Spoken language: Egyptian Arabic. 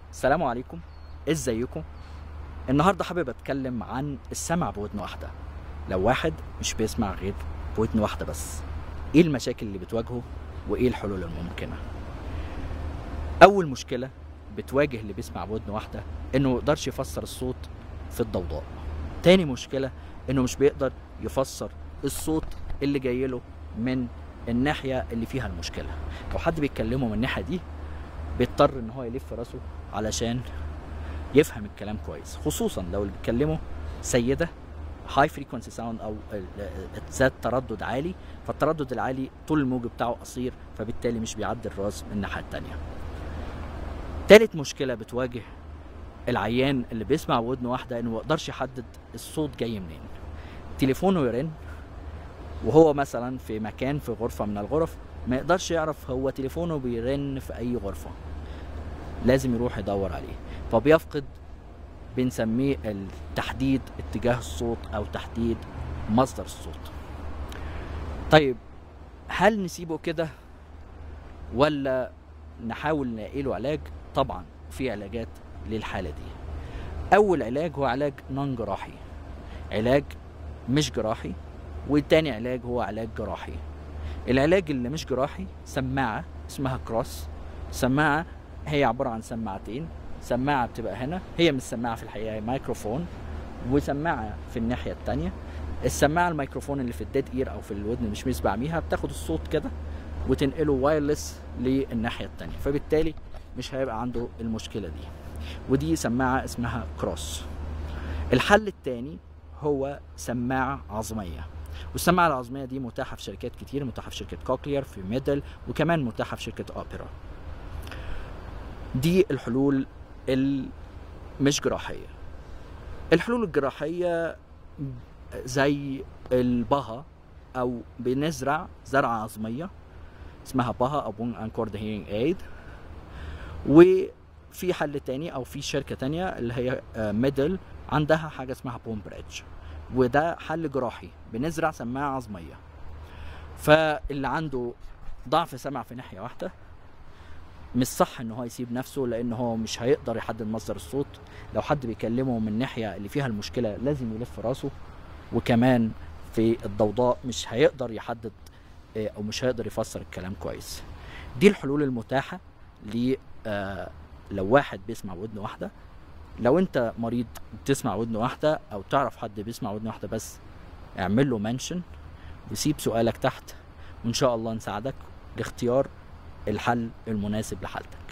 السلام عليكم ازيكم النهارده حابب اتكلم عن السمع بودن واحده لو واحد مش بيسمع غير بودن واحده بس ايه المشاكل اللي بتواجهه وايه الحلول الممكنه اول مشكله بتواجه اللي بيسمع بودن واحده انه ما يقدرش يفسر الصوت في الضوضاء تاني مشكله انه مش بيقدر يفسر الصوت اللي جاي له من الناحيه اللي فيها المشكله لو حد بيتكلمه من الناحيه دي بيضطر ان هو يلف راسه علشان يفهم الكلام كويس خصوصا لو اللي بيتكلمه سيده هاي فريكونسي ساوند او ال- ال- ذات تردد عالي فالتردد العالي طول الموج بتاعه قصير فبالتالي مش بيعدي الراس من الناحيه التانيه تالت مشكله بتواجه العيان اللي بيسمع ودن واحده انه ما يقدرش يحدد الصوت جاي منين تليفونه يرن وهو مثلا في مكان في غرفه من الغرف ما يقدرش يعرف هو تليفونه بيرن في اي غرفه لازم يروح يدور عليه فبيفقد بنسميه التحديد اتجاه الصوت او تحديد مصدر الصوت طيب هل نسيبه كده ولا نحاول نلاقي له علاج طبعا في علاجات للحاله دي اول علاج هو علاج نون جراحي علاج مش جراحي والتاني علاج هو علاج جراحي العلاج اللي مش جراحي سماعه اسمها كروس سماعه هي عباره عن سماعتين سماعه بتبقى هنا هي مش سماعه في الحقيقه هي مايكروفون وسماعه في الناحيه التانية السماعه الميكروفون اللي في الديد اير او في الودن اللي مش بيسمع بيها بتاخد الصوت كده وتنقله وايرلس للناحيه التانية فبالتالي مش هيبقى عنده المشكله دي ودي سماعه اسمها كروس الحل التاني هو سماعه عظميه والسماعه العظميه دي متاحه في شركات كتير متاحه في شركه كوكلير في ميدل وكمان متاحه في شركه اوبرا دي الحلول المش جراحيه الحلول الجراحيه زي البها او بنزرع زرعه عظميه اسمها بها او بون انكورد هيرنج ايد وفي حل تاني او في شركه تانية اللي هي ميدل عندها حاجه اسمها بون بريدج وده حل جراحي بنزرع سماعه عظميه فاللي عنده ضعف سمع في ناحيه واحده مش صح ان هو يسيب نفسه لان هو مش هيقدر يحدد مصدر الصوت لو حد بيكلمه من الناحيه اللي فيها المشكله لازم يلف راسه وكمان في الضوضاء مش هيقدر يحدد آه، او مش هيقدر يفسر الكلام كويس دي الحلول المتاحه ل آه، لو واحد بيسمع ودن واحده لو انت مريض بتسمع ودن واحده او تعرف حد بيسمع ودن واحده بس اعمل له منشن وسيب سؤالك تحت وان شاء الله نساعدك لاختيار الحل المناسب لحالتك